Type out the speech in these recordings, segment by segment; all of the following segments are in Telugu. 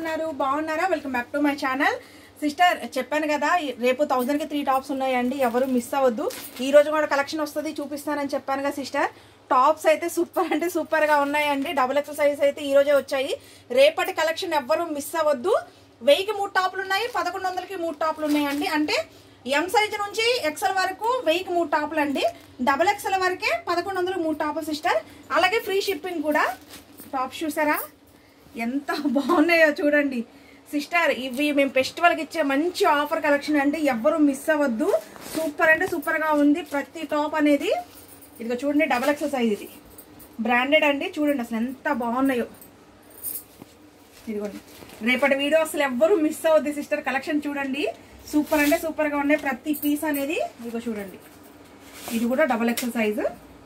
ఉన్నారు బాగున్నారా welcome back to my channel sister చెప్పాను కదా రేపు థౌజండ్కి త్రీ టాప్స్ ఉన్నాయండి ఎవరు మిస్ అవ్వద్దు ఈ రోజు కూడా కలెక్షన్ వస్తుంది చూపిస్తానని చెప్పాను కదా సిస్టర్ టాప్స్ అయితే సూపర్ అంటే సూపర్గా ఉన్నాయండి డబుల్ ఎక్సర్సైజ్ అయితే ఈ రోజే వచ్చాయి రేపటి కలెక్షన్ ఎవ్వరు మిస్ అవ్వద్దు వెయ్యికి మూడు టాపులు ఉన్నాయి పదకొండు వందలకి మూడు టాపులు ఉన్నాయండి అంటే ఎం సైజ్ నుంచి ఎక్సెల్ వరకు వెయ్యికి మూడు టాపులు అండి డబుల్ ఎక్సెల్ వరకే పదకొండు వందలకు మూడు టాపులు సిస్టర్ అలాగే ఫ్రీ షిప్పింగ్ కూడా టాప్స్ చూసారా ఎంత బాగున్నాయో చూడండి సిస్టర్ ఇవి మేము ఫెస్టివల్కి ఇచ్చే మంచి ఆఫర్ కలెక్షన్ అండి ఎవ్వరు మిస్ అవ్వద్దు సూపర్ అంటే సూపర్గా ఉంది ప్రతి టాప్ అనేది ఇదిగో చూడండి డబల్ ఎక్సెల్ సైజ్ ఇది బ్రాండెడ్ అండి చూడండి అసలు ఎంత బాగున్నాయో ఇదిగోండి రేపటి వీడియో అసలు ఎవ్వరు మిస్ అవ్వద్దు సిస్టర్ కలెక్షన్ చూడండి సూపర్ అంటే సూపర్గా ఉన్నాయి ప్రతి పీస్ అనేది ఇదిగో చూడండి ఇది కూడా డబల్ ఎక్సెల్ సైజు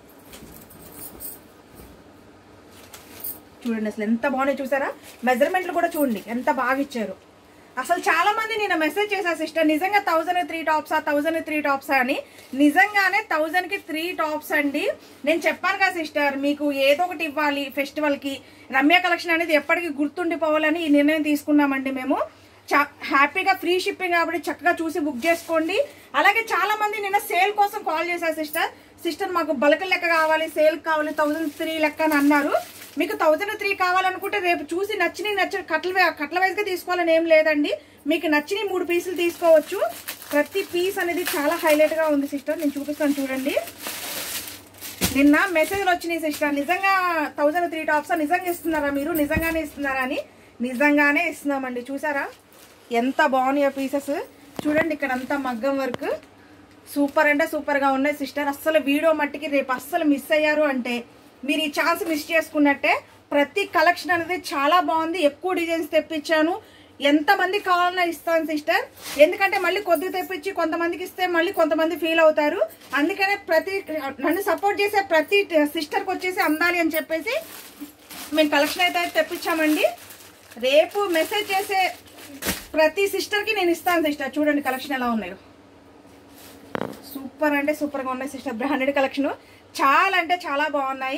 చూడండి అసలు ఎంత బాగున్నాయి చూసారా మెజర్మెంట్లు కూడా చూడండి ఎంత బాగా ఇచ్చారు అసలు చాలా మంది నేను మెసేజ్ చేశా సిస్టర్ నిజంగా థౌజండ్ త్రీ టాప్సా థౌజండ్ త్రీ టాప్సా అని నిజంగానే థౌజండ్ కి త్రీ టాప్స్ అండి నేను చెప్పాను కదా సిస్టర్ మీకు ఏదో ఒకటి ఇవ్వాలి ఫెస్టివల్ కి రమ్య కలెక్షన్ అనేది ఎప్పటికీ గుర్తుండిపోవాలని ఈ నిర్ణయం తీసుకున్నామండి మేము చా- హ్యాపీగా ఫ్రీ షిప్పింగ్ కాబట్టి చక్కగా చూసి బుక్ చేసుకోండి అలాగే చాలా మంది నిన్న సేల్ కోసం కాల్ చేశారు సిస్టర్ సిస్టర్ మాకు బల్క్ లెక్క కావాలి సేల్ కావాలి థౌజండ్ త్రీ లెక్క అని అన్నారు మీకు థౌజండ్ త్రీ కావాలనుకుంటే రేపు చూసి నచ్చిన నచ్చిన కట్ల వై- కట్ల వైజ్గా తీసుకోవాలని ఏం లేదండి మీకు నచ్చిన మూడు పీసులు తీసుకోవచ్చు ప్రతి పీస్ అనేది చాలా హైలైట్గా ఉంది సిస్టర్ నేను చూపిస్తాను చూడండి నిన్న మెసేజ్లు వచ్చినాయి సిస్టర్ నిజంగా థౌజండ్ త్రీ టాప్స్ నిజంగా ఇస్తున్నారా మీరు నిజంగానే ఇస్తున్నారా అని నిజంగానే ఇస్తున్నామండి చూసారా ఎంత బాగున్నాయో పీసెస్ చూడండి ఇక్కడ అంతా మగ్గం వర్క్ సూపర్ అంటే సూపర్గా ఉన్నాయి సిస్టర్ అస్సలు వీడియో మట్టికి రేపు అస్సలు మిస్ అయ్యారు అంటే మీరు ఈ ఛాన్స్ మిస్ చేసుకున్నట్టే ప్రతి కలెక్షన్ అనేది చాలా బాగుంది ఎక్కువ డిజైన్స్ తెప్పించాను ఎంతమంది కావాలన్నా ఇస్తాను సిస్టర్ ఎందుకంటే మళ్ళీ కొద్దిగా తెప్పించి కొంతమందికి ఇస్తే మళ్ళీ కొంతమంది ఫీల్ అవుతారు అందుకనే ప్రతి నన్ను సపోర్ట్ చేసే ప్రతి సిస్టర్కి వచ్చేసి అందాలి అని చెప్పేసి మేము కలెక్షన్ అయితే తెప్పించామండి రేపు మెసేజ్ చేసే ప్రతి సిస్టర్కి నేను ఇస్తాను సిస్టర్ చూడండి కలెక్షన్ ఎలా ఉన్నాయో సూపర్ అంటే సూపర్గా ఉన్నాయి సిస్టర్ బ్రాండెడ్ కలెక్షన్ చాలా అంటే చాలా బాగున్నాయి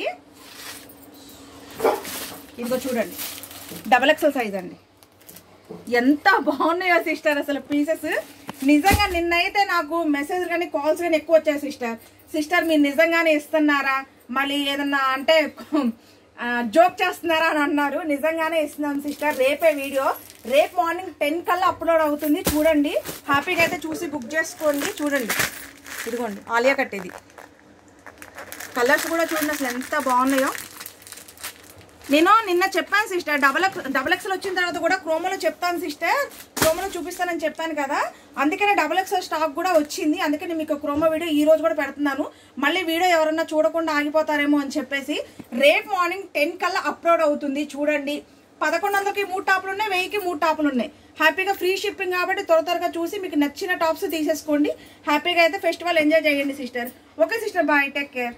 ఇదిగో చూడండి డబల్ ఎక్సెల్ సైజ్ అండి ఎంత బాగున్నాయో సిస్టర్ అసలు పీసెస్ నిజంగా నిన్నైతే నాకు మెసేజ్ కానీ కాల్స్ కానీ ఎక్కువ వచ్చాయి సిస్టర్ సిస్టర్ మీరు నిజంగానే ఇస్తున్నారా మళ్ళీ ఏదన్నా అంటే జోక్ చేస్తున్నారా అని అన్నారు నిజంగానే ఇస్తున్నాం సిస్టర్ రేపే వీడియో రేపు మార్నింగ్ టెన్ కల్లా అప్లోడ్ అవుతుంది చూడండి హ్యాపీగా అయితే చూసి బుక్ చేసుకోండి చూడండి ఇదిగోండి ఆలియా కట్ ఇది కలర్స్ కూడా చూడండి అసలు ఎంత బాగున్నాయో నేను నిన్న చెప్పాను sister double X double XL వచ్చిన తర్వాత కూడా క్రోమోలో చెప్తాను సిస్టర్ క్రోమోలో చూపిస్తానని చెప్పాను కదా అందుకనే డబల్ ఎక్స్ఎల్ స్టాక్ కూడా వచ్చింది అందుకని మీకు క్రోమో వీడియో ఈ రోజు కూడా పెడుతున్నాను మళ్ళీ వీడియో ఎవరన్నా చూడకుండా ఆగిపోతారేమో అని చెప్పేసి రేపు మార్నింగ్ టెన్ కల్లా అప్లోడ్ అవుతుంది చూడండి పదకొండు వందలకి మూడు టాపులు ఉన్నాయి వెయ్యికి మూడు టాపులు ఉన్నాయి హ్యాపీగా ఫ్రీ షిప్పింగ్ కాబట్టి త్వర త్వరగా చూసి మీకు నచ్చిన టాప్స్ తీసేసుకోండి హ్యాపీగా అయితే ఫెస్టివల్ ఎంజాయ్ చేయండి sister okay sister bye take care